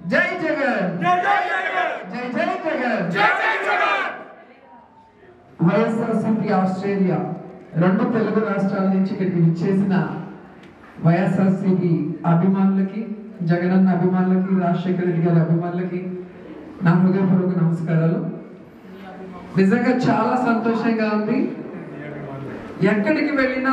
జై జగన్ జై జై జగన్ జై జై జగన్ జై జై జగన్ వైఎస్ఆర్సీపీ ఆస్ట్రేలియా రెండు తెలుగు రాష్ట్రాల నుంచి ఇక్కడికి విచ్చేసిన వైఎస్ఆర్సీపీ అభిమానులకి జగనన్న అభిమానులకి రాజశేఖర రెడ్డి గారి అభిమానులకి నా హృదయపూర్వక నమస్కారాలు నిజంగా చాలా సంతోషంగా ఉంది ఎక్కడికి వెళ్ళినా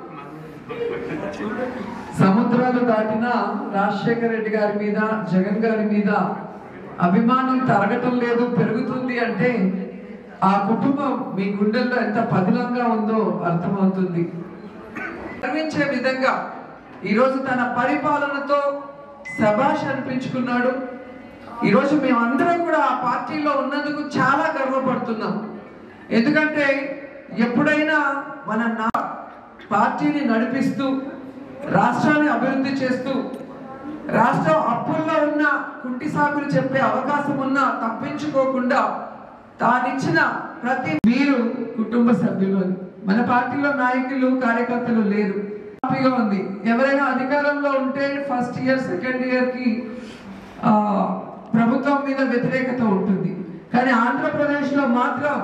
సముద్రాలు దాటినా రాజశేఖర రెడ్డి గారి మీద జగన్ గారి మీద అభిమానం తరగటం లేదు పెరుగుతుంది అంటే ఆ కుటుంబం మీ గుండెల్లో ఎంత పదిలంగా ఉందో అర్థమవుతుంది గర్వించే విధంగా ఈరోజు తన పరిపాలనతో శబాష్ అనిపించుకున్నాడు ఈరోజు మేమందరం కూడా ఆ పార్టీలో ఉన్నందుకు చాలా గర్వపడుతున్నాం ఎందుకంటే ఎప్పుడైనా మన నా పార్టీని నడిపిస్తూ రాష్ట్రాన్ని అభివృద్ధి చేస్తూ రాష్ట్రం అప్పుల్లో ఉన్న కుంటి సాకులు చెప్పే అవకాశం ఉన్నా తప్పించుకోకుండా తానిచ్చిన ప్రతి మీరు కుటుంబ సభ్యులు అని. మన పార్టీలో నాయకులు కార్యకర్తలు లేరు హ్యాపీగా ఉంది ఎవరైనా అధికారంలో ఉంటే ఫస్ట్ ఇయర్ సెకండ్ ఇయర్ కి ఆ, ప్రభుత్వం మీద వ్యతిరేకత ఉంటుంది కానీ ఆంధ్రప్రదేశ్ లో మాత్రం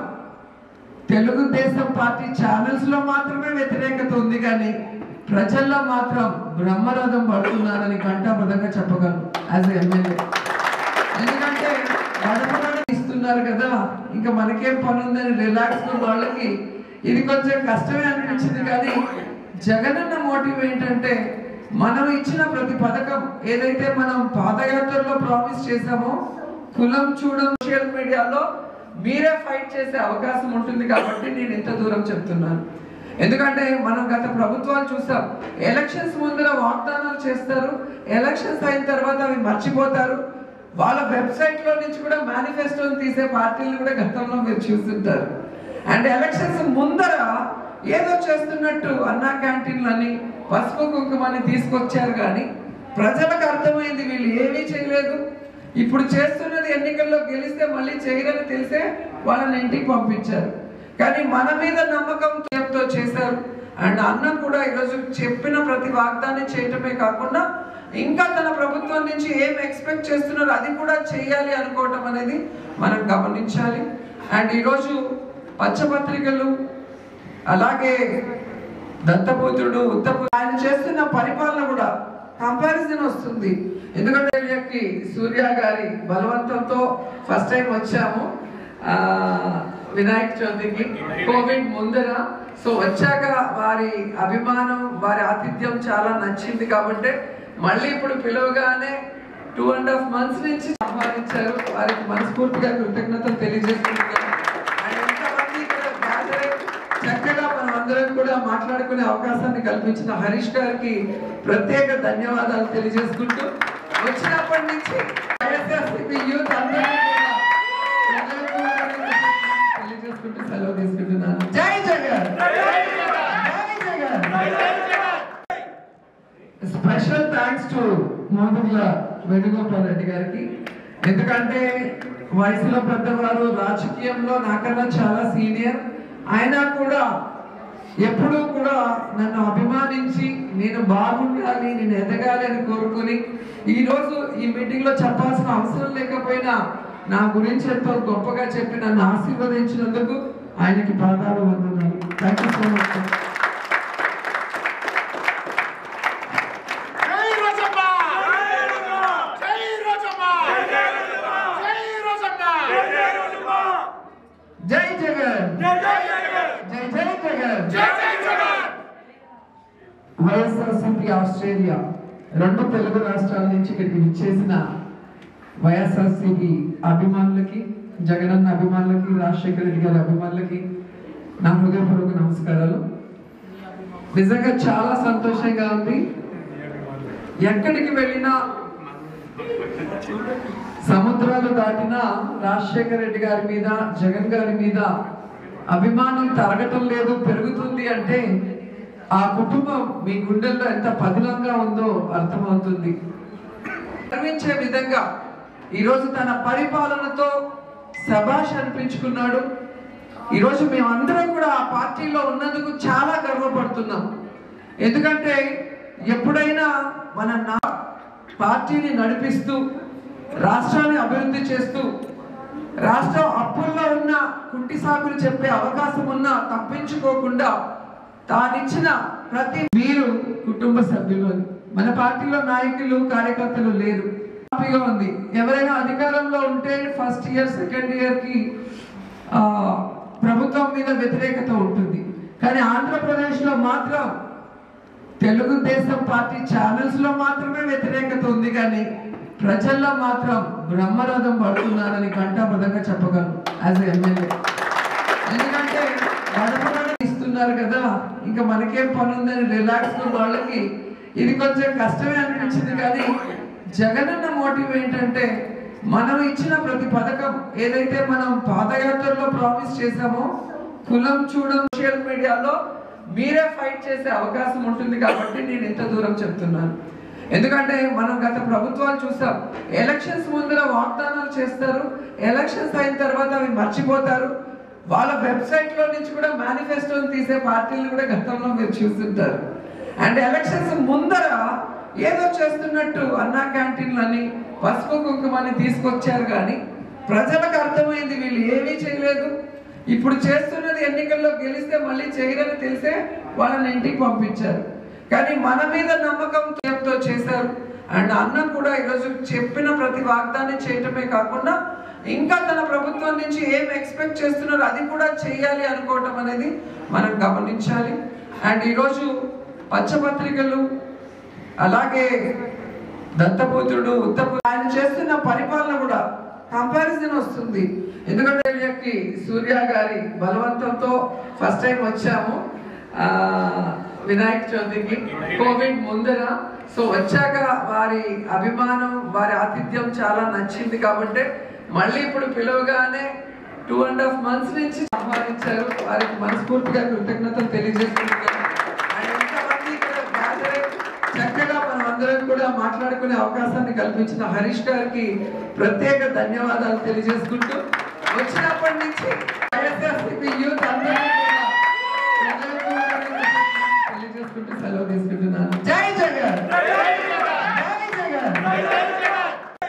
తెలుగుదేశం పార్టీ ఛానల్స్ లో మాత్రమే వ్యతిరేకత ఉంది కానీ ప్రజల్లో మాత్రం బ్రహ్మరథం పడుతున్నారని ఘంటాపదంగా చెప్పగలను యాజ్ ఎమ్మెల్యే ఎందుకంటే గడపగడ ఇస్తున్నారు కదా ఇంకా మనకేం పని ఉందని రిలాక్స్ వాళ్ళకి ఇది కొంచెం కష్టమే అనిపించింది కానీ జగనన్న మోటివ్ ఏంటంటే మనం ఇచ్చిన ప్రతి పథకం ఏదైతే మనం పాదయాత్రలో ప్రామిస్ చేశామో కులం చూడం సోషల్ మీడియాలో మీరే ఫైట్ చేసే అవకాశం ఉంటుంది కాబట్టి నేను ఇంత దూరం చెప్తున్నాను ఎందుకంటే మనం గత ప్రభుత్వాలు చూసాం ఎలక్షన్స్ ముందర వాగ్దానాలు చేస్తారు ఎలక్షన్స్ అయిన తర్వాత అవి మర్చిపోతారు వాళ్ళ వెబ్సైట్ లో నుంచి కూడా మేనిఫెస్టోని తీసే పార్టీలు కూడా గతంలో మీరు చూస్తుంటారు అండ్ ఎలక్షన్స్ ముందర ఏదో చేస్తున్నట్టు అన్నా క్యాంటీన్లు అని పసుపు కుంకుమని తీసుకొచ్చారు కానీ ప్రజలకు అర్థమైంది వీళ్ళు ఏమీ చేయలేదు ఇప్పుడు చేస్తున్నది ఎన్నికల్లో గెలిస్తే మళ్ళీ చేయరని తెలిసే వాళ్ళని ఇంటికి పంపించారు కానీ మన మీద నమ్మకంతో చేశారు అండ్ అన్న కూడా ఈరోజు చెప్పిన ప్రతి వాగ్దానం చేయటమే కాకుండా ఇంకా తన ప్రభుత్వం నుంచి ఏం ఎక్స్పెక్ట్ చేస్తున్నారో అది కూడా చేయాలి అనుకోవటం అనేది మనం గమనించాలి అండ్ ఈరోజు పచ్చపత్రికలు అలాగే దత్తపుత్రుడు ఉత్తపు ఆయన చేస్తున్న పరిపాలన కూడా కంపారిజన్ వస్తుంది ఎందుకంటే వీళ్ళకి సూర్య గారి బలవంతంతో ఫస్ట్ టైం వచ్చాము ఆ, వినాయక చవితికి కోవిడ్ ముందర సో వచ్చాక వారి అభిమానం వారి ఆతిథ్యం చాలా నచ్చింది కాబట్టి మళ్ళీ ఇప్పుడు పిలవగానే టూ అండ్ హాఫ్ మంత్స్ నుంచి ఆహ్వానించారు వారికి మనస్ఫూర్తిగా కృతజ్ఞతలు తెలియజేస్తున్నాను అండ్ ఇంతమంది ఇక్కడ gather అయ్యి చక్కగా మనం అందరం కూడా మాట్లాడుకునే అవకాశాన్ని కల్పించిన హరీష్ గారికి ప్రత్యేక ధన్యవాదాలు తెలియజేసుకుంటూ వచ్చినప్పటి నుంచి వైఎస్ఆర్సీపీ యూత్ అందరికీ కూడా హృదయపూర్వకంగా తెలియజేసుకుంటూ సెలవు తీసుకుంటున్నాను జై జగన్ జై Jagan special thanks to Modugula Venugopal Reddy గారికి ఎందుకంటే వయసులో పెద్దవారు రాజకీయంలో నాకన్నా చాలా సీనియర్ అయినా కూడా ఎప్పుడూ కూడా నన్ను అభిమానించి నేను బాగుండాలి నేను ఎదగాలి అని కోరుకుని ఈ రోజు ఈ మీటింగ్ లో చెప్పాల్సిన అవసరం లేకపోయినా నా గురించి ఎంతో గొప్పగా చెప్పి నన్ను ఆశీర్వదించినందుకు ఆయనకి పాదాలు వందనాలు థ్యాంక్ యూ సో మచ్ జై రోజమ్మ జై రోజమ్మ జై రోజమ్మ జై రోజమ్మ జై జగన్ జై జై జగన్ జై జై జగన్ జై జై జగన్ వైఎస్ఆర్సీపీ ఆస్ట్రేలియా రెండు తెలుగు రాష్ట్రాల నుంచి ఇక్కడికి విచ్చేసిన వైఎస్ఆర్సీపీ అభిమానులకి జగనన్న అభిమానులకి రాజశేఖర రెడ్డి గారి అభిమానులకి నా హృదయపూర్వక నమస్కారాలు నిజంగా చాలా సంతోషంగా ఉంది ఎక్కడికి వెళ్ళినా సముద్రాలు దాటినా రాజశేఖర రెడ్డి గారి మీద జగన్ గారి మీద అభిమానం తరగటం లేదు పెరుగుతుంది అంటే ఆ కుటుంబం మీ గుండెల్లో ఎంత పదిలంగా ఉందో అర్థమవుతుంది గర్వించే విధంగా ఈరోజు తన పరిపాలనతో శబాష్ అనిపించుకున్నాడు ఈరోజు మేమందరం కూడా ఆ పార్టీలో ఉన్నందుకు చాలా గర్వపడుతున్నాం ఎందుకంటే ఎప్పుడైనా మన నా పార్టీని నడిపిస్తూ రాష్ట్రాన్ని అభివృద్ధి చేస్తూ రాష్ట్రం అప్పుల్లో ఉన్న కుంటి సాగులు చెప్పే అవకాశం ఉన్నా తప్పించుకోకుండా తానిచ్చిన ప్రతి మీరు కుటుంబ సభ్యులు అని. మన పార్టీలో నాయకులు కార్యకర్తలు లేరు హ్యాపీగా ఉంది ఎవరైనా అధికారంలో ఉంటే ఫస్ట్ ఇయర్ సెకండ్ ఇయర్ కి ఆ, ప్రభుత్వం మీద వ్యతిరేకత ఉంటుంది కానీ ఆంధ్రప్రదేశ్ లో మాత్రం తెలుగుదేశం పార్టీ ఛానల్స్ లో మాత్రమే వ్యతిరేకత ఉంది కానీ ప్రజల్లో మాత్రం బ్రహ్మరథం పడుతున్నారని కంఠాబద్ధంగా చెప్పగలను యాజ్ ఎమ్మెల్యే ఎందుకంటే గడప గడప ఇస్తున్నారు కదా ఇంకా మనకేం పని ఉందని రిలాక్స్ వాళ్ళకి ఇది కొంచెం కష్టమే అనిపించింది కానీ జగనన్న మోటివ్ ఏంటంటే మనం ఇచ్చిన ప్రతి పథకం ఏదైతే మనం పాదయాత్రలో ప్రామిస్ చేశామో కులం చూడం సోషల్ మీడియాలో మీరే ఫైట్ చేసే అవకాశం ఉంటుంది కాబట్టి నేను ఇంత దూరం చెప్తున్నాను ఎందుకంటే మనం గత ప్రభుత్వాలు చూసాం ఎలక్షన్స్ ముందర వాగ్దానాలు చేస్తారు ఎలక్షన్స్ అయిన తర్వాత అవి మర్చిపోతారు వాళ్ళ వెబ్సైట్ లో నుంచి కూడా మేనిఫెస్టోని తీసే పార్టీలు కూడా గతంలో మీరు చూస్తుంటారు అండ్ ఎలక్షన్స్ ముందర ఏదో చేస్తున్నట్టు అన్నా క్యాంటీన్లని పసుపు కుంకుమని తీసుకొచ్చారు కానీ ప్రజలకు అర్థమైంది వీళ్ళు ఏమీ చేయలేదు ఇప్పుడు చేస్తున్నది ఎన్నికల్లో గెలిస్తే మళ్ళీ చేయరని తెలిసే వాళ్ళని ఇంటికి పంపించారు కానీ మన మీద నమ్మకంతో చేశారు అండ్ అన్న కూడా ఈరోజు చెప్పిన ప్రతి వాగ్దానం చేయటమే కాకుండా ఇంకా తన ప్రభుత్వం నుంచి ఏం ఎక్స్పెక్ట్ చేస్తున్నారో అది కూడా చేయాలి అనుకోవటం అనేది మనం గమనించాలి అండ్ ఈరోజు పచ్చపత్రికలు అలాగే దత్తపుత్రుడు ఉత్తపు ఆయన చేస్తున్న పరిపాలన కూడా కంపారిజన్ వస్తుంది ఎందుకంటే వీళ్ళకి సూర్య గారి బలవంతంతో ఫస్ట్ టైం వచ్చాము ఆ, వినాయక చవితికి కోవిడ్ ముందర సో వచ్చాక వారి అభిమానం వారి ఆతిథ్యం చాలా నచ్చింది కాబట్టి మళ్ళీ ఇప్పుడు పిలవగానే టూ అండ్ హాఫ్ మంత్స్ నుంచి ఆహ్వానించారు వారికి మనస్ఫూర్తిగా కృతజ్ఞతలు తెలియజేస్తున్నాను అండ్ ఇంతమంది ఇక్కడ gather అయ్యి చక్కగా మనం అందరం కూడా మాట్లాడుకునే అవకాశాన్ని కల్పించిన హరీష్ గారికి ప్రత్యేక ధన్యవాదాలు తెలియజేసుకుంటూ వచ్చినప్పటి నుంచి వైఎస్ఆర్సీపీ యూత్ అందరికీ కూడా హృదయపూర్వకంగా తెలియజేసుకుంటూ సెలవు తీసుకుంటున్నాను జై జగన్ జై Jagan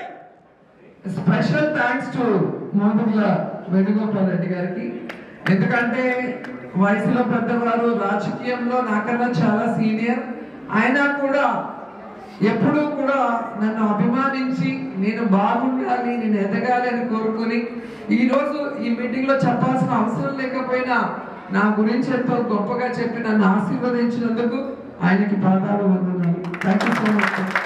special thanks to Modugula Venugopal Reddy గారికి ఎందుకంటే వయసులో పెద్దవారు రాజకీయంలో నాకన్నా చాలా సీనియర్ అయినా కూడా ఎప్పుడూ కూడా నన్ను అభిమానించి నేను బాగుండాలి నేను ఎదగాలి అని కోరుకుని ఈరోజు ఈ మీటింగ్లో చెప్పాల్సిన అవసరం లేకపోయినా నా గురించి ఎంతో గొప్పగా చెప్పి నన్ను ఆశీర్వదించినందుకు ఆయనకి పాదాలు వందనాలు థ్యాంక్ యూ సో మచ్